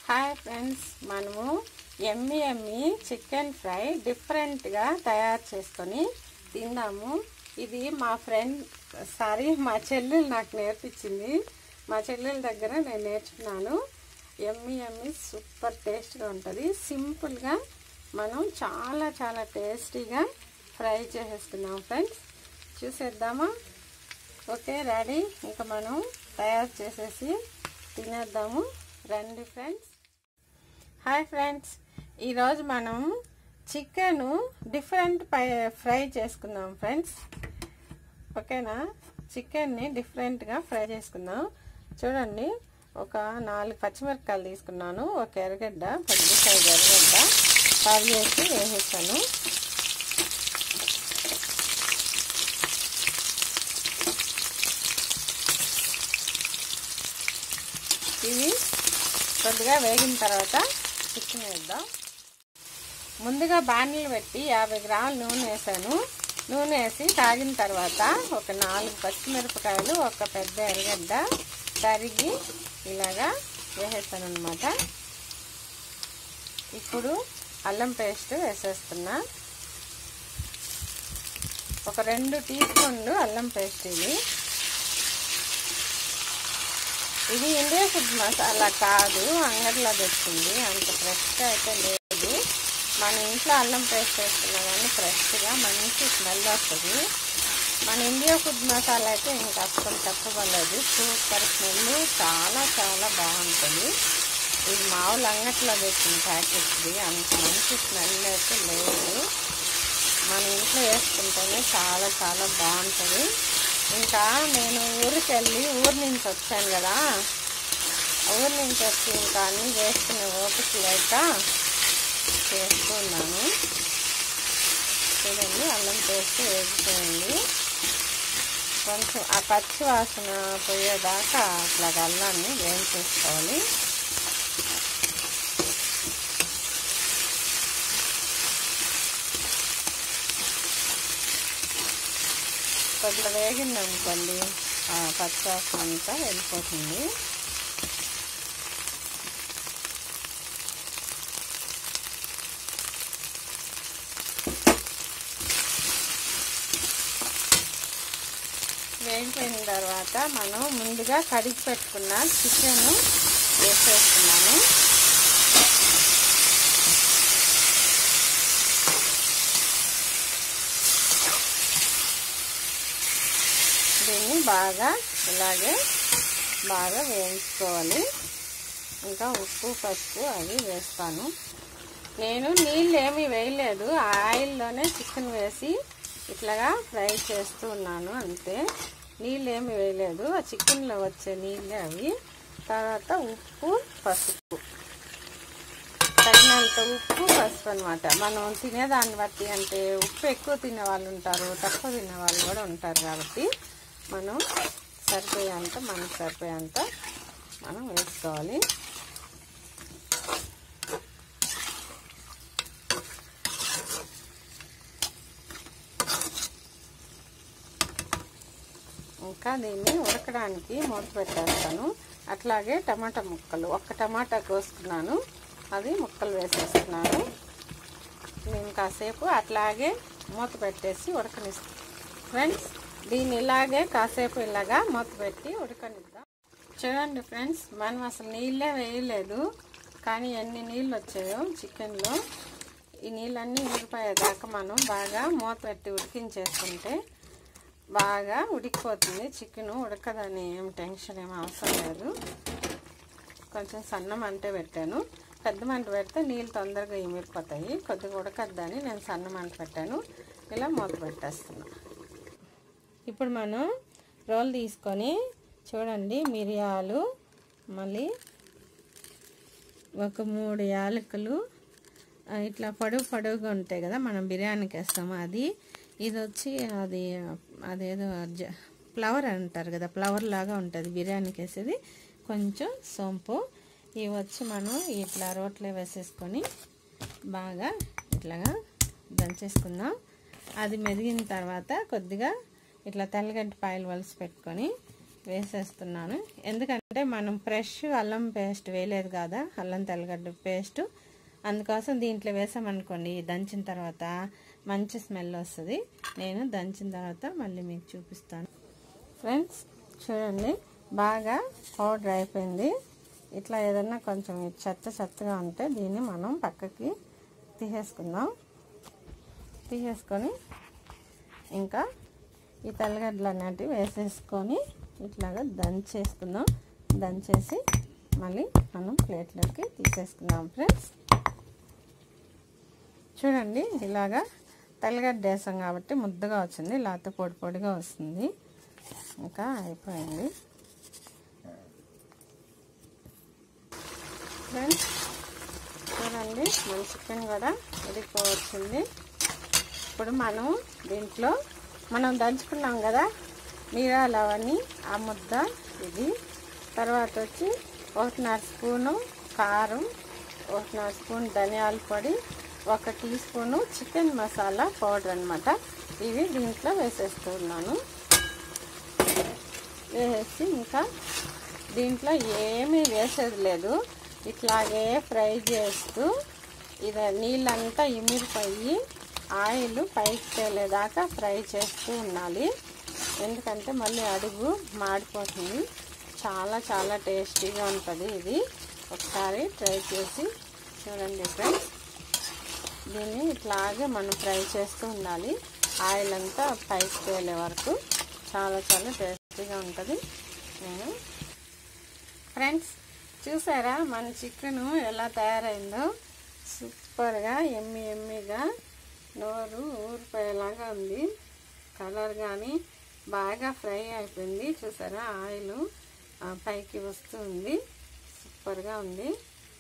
hi friends మనము ఎమ్మి ఎమ్మి chicken fry డిఫరెంట్గా తయారు చేసుకొని తిందాము ఇది మా ఫ్రెండ్ సారీ మా చెల్లెలు నాకు నేర్పించింది మా చెల్లెల దగ్గర నేను నేర్చుకున్నాను ఎమ్మి ఎమ్మి సూపర్ టేస్ట్గా ఉంటుంది సింపుల్గా మనం చాలా చాలా టేస్టీగా ఫ్రై చేసేస్తున్నాం ఫ్రెండ్స్ చూసేద్దామా ఓకే రెడీ ఇంకా మనం తయారు చేసేసి తినేద్దాము రండి ఫ్రెండ్స్ హాయ్ ఫ్రెండ్స్ ఈరోజు మనం చికెన్ డిఫరెంట్ ఫ్రై చేసుకుందాం ఫ్రెండ్స్ ఓకేనా చికెన్ని డిఫరెంట్గా ఫ్రై చేసుకుందాం చూడండి ఒక నాలుగు పచ్చిమిరపకాయలు తీసుకున్నాను ఒక ఎర్రగడ్డ పెద్ద సైజు ఎర్రగడ్డ కర్రీ చేసి వేసేసాను ఇవి కొద్దిగా వేగిన తర్వాత చికెన్ వేద్దాం ముందుగా బాణీలు పెట్టి యాభై గ్రాముల నూనె వేసాను నూనె వేసి తాగిన తర్వాత ఒక నాలుగు పచ్చిమిరపకాయలు ఒక పెద్ద ఎర్రగడ్డ తరిగి ఇలాగా వేసేస్తాను అనమాట ఇప్పుడు అల్లం పేస్ట్ వేసేస్తున్నా ఒక రెండు టీ స్పూన్లు అల్లం పేస్ట్ ఇది ఇది ఇండియా ఫుడ్ మసాలా కాదు అంగడిలో తెచ్చింది అంత ఫ్రెష్గా అయితే లేదు మన ఇంట్లో అల్లం పేస్ట్ వేసుకున్నా కానీ ఫ్రెష్గా మంచి స్మెల్ వస్తుంది మన ఇండియా ఫుడ్ మసాలా అయితే ఇంకా అస్సలు తప్పవలేదు సూపర్ స్మెల్ చాలా చాలా బాగుంటుంది ఇది మామూలు అంగట్లో తెచ్చిన ప్యాకెట్ది అంత మంచి స్మెల్ అయితే లేదు మన ఇంట్లో వేసుకుంటేనే చాలా చాలా బాగుంటుంది ఇంకా నేను ఊరికి వెళ్ళి ఊరి నుంచి వచ్చాను కదా ఊరి నుంచి వచ్చి ఇంకా అన్నీ చేసుకునే ఓపిక లేక చేస్తున్నాను చూడండి అల్లం పేస్ట్ వేసిపోయింది కొంచెం ఆ పచ్చి వాసన పోయేదాకా అట్లా అల్లాన్ని వేయించేసుకోవాలి కొద్దిగా వేగింది అనుకోండి పచ్చివాసన అంతా వెళ్ళిపోతుంది వేగిపోయిన తర్వాత మనం ముందుగా కడిగి పెట్టుకున్న చికెన్ వేసేస్తున్నాము దీన్ని బాగా ఇలాగే బాగా వేయించుకోవాలి ఇంకా ఉప్పు పసుపు అవి వేస్తాను నేను నీళ్ళు ఏమీ వేయలేదు ఆయిల్లోనే చికెన్ వేసి ఇట్లాగా ఫ్రై చేస్తూ ఉన్నాను అంతే నీళ్ళు ఏమి వేయలేదు ఆ చికెన్లో వచ్చే నీళ్ళే అవి తర్వాత ఉప్పు పసుపు తగినంత ఉప్పు పసుపు అనమాట మనం తినేదాన్ని బట్టి అంటే ఉప్పు ఎక్కువ తినే వాళ్ళు ఉంటారు తక్కువ తినే వాళ్ళు కూడా ఉంటారు కాబట్టి మనం సరిపోయేంత మనకు సరిపోయేంత మనం వేసుకోవాలి ఇంకా దీన్ని ఉడకడానికి మూత పెట్టేస్తాను అట్లాగే టమాటా ముక్కలు ఒక్క టమాటా కోసుకున్నాను అది ముక్కలు వేసేస్తున్నాను నేను కాసేపు అట్లాగే మూత పెట్టేసి ఉడకనిస్తాను ఫ్రెండ్స్ దీన్ని ఇలాగే కాసేపు ఇలాగా మూత పెట్టి ఉడకనిద్దాం చూడండి ఫ్రెండ్స్ మనం అసలు నీళ్ళే వేయలేదు కానీ ఎన్ని నీళ్ళు వచ్చాయో చికెన్లో ఈ నీళ్ళన్నీ ఉడిపోయేదాకా మనం బాగా మూత పెట్టి ఉడికించేసుకుంటే బాగా ఉడికిపోతుంది చికెన్ ఉడకదని ఏం టెన్షన్ ఏం అవసరం లేదు కొంచెం సన్న మంట పెట్టాను పెద్ద మంట పెడితే నీళ్ళు తొందరగా ఇమిరిపోతాయి కొద్దిగా ఉడకద్దని నేను సన్న మంట పెట్టాను ఇలా మూత పెట్టేస్తున్నా ఇప్పుడు మనం రోల్ తీసుకొని చూడండి మిరియాలు మళ్ళీ ఒక మూడు యాలకులు ఇట్లా పొడవు పొడవుగా ఉంటాయి కదా మనం బిర్యానీకి వేస్తాము అది ఇది వచ్చి అది అదేదో ఫ్లవర్ అంటారు కదా ఫ్లవర్ లాగా ఉంటుంది బిర్యానీకి వేసేది కొంచెం సోంపు ఇవి వచ్చి మనం ఇట్లా రోట్లో వేసేసుకొని బాగా ఇట్లాగా దంచేసుకుందాం అది మెదిగిన తర్వాత కొద్దిగా ఇట్లా తెల్లగడ్డి పాయలు వలసి పెట్టుకొని వేసేస్తున్నాను ఎందుకంటే అంటే మనం ఫ్రెష్ అల్లం పేస్ట్ వేయలేదు కదా అల్లం తెల్లగడ్డ పేస్ట్ అందుకోసం దీంట్లో వేసామనుకోండి దంచిన తర్వాత మంచి స్మెల్ వస్తుంది నేను దంచిన తర్వాత మళ్ళీ మీకు చూపిస్తాను ఫ్రెండ్స్ చూడండి బాగా పౌడర్ అయిపోయింది ఇట్లా ఏదన్నా కొంచెం చెత్త చెత్తగా ఉంటే దీన్ని మనం పక్కకి తీసేసుకుందాం తీసేసుకొని ఇంకా ఈ తెల్లగడ్డలు అనేటివి వేసేసుకొని ఇట్లాగా దంచేసుకుందాం దంచేసి మళ్ళీ మనం ప్లేట్లోకి తీసేసుకుందాం ఫ్రెండ్స్ చూడండి ఇలాగా తెల్లగడ్డ వేసాం కాబట్టి ముద్దగా వచ్చింది లేకపోతే పొడి పొడిగా వస్తుంది ఇంకా అయిపోయింది ఫ్రెండ్స్ చూడండి మన చికెన్ కూడా ఉడికిపోవచ్చింది ఇప్పుడు మనం దీంట్లో మనం దంచుకున్నాం కదా మీరాలు అవన్నీ ఆ ముద్ద ఇది తర్వాత వచ్చి ఒకటిన్నర స్పూను కారం ఒకటిన్నర స్పూన్ ధనియాల పొడి ఒక teaspoon chicken masala powder అనమాట ఇవి దీంట్లో వేసేస్తున్నాను వేసేసి ఇంకా దీంట్లో ఏమీ వేసేది లేదు ఇట్లాగే ఫ్రై చేస్తూ ఇది నీళ్ళంతా ఇమిరిపోయి ఆయిల్ పైకి తేలేదాకా ఫ్రై చేస్తూ ఉండాలి ఎందుకంటే మళ్ళీ అడుగు మాడిపోతుంది చాలా చాలా టేస్టీగా ఉంటుంది ఇది ఒకసారి ట్రై చేసి చూడండి ఫ్రెండ్స్ దీన్ని ఇట్లాగే మనం ఫ్రై చేస్తూ ఉండాలి ఆయిల్ అంతా పైకి తేలే వరకు చాలా చాలా టేస్టీగా ఉంటుంది నేను ఫ్రెండ్స్ చూసారా మన చికెన్ ఎలా తయారైందో సూపర్గా ఎమ్మి ఎమ్మిగా నోరు ఊరిపోయేలాగా ఉంది కలర్ కానీ బాగా ఫ్రై అయిపోయింది చూసారా ఆయిల్ పైకి వస్తుంది సూపర్గా ఉంది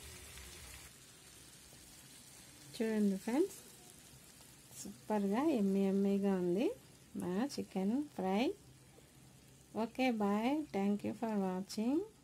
చూడండి ఫ్రెండ్స్ సూపర్గా ఎమ్మి ఎమ్మిగా ఉంది మన chicken fry okay bye thank you for watching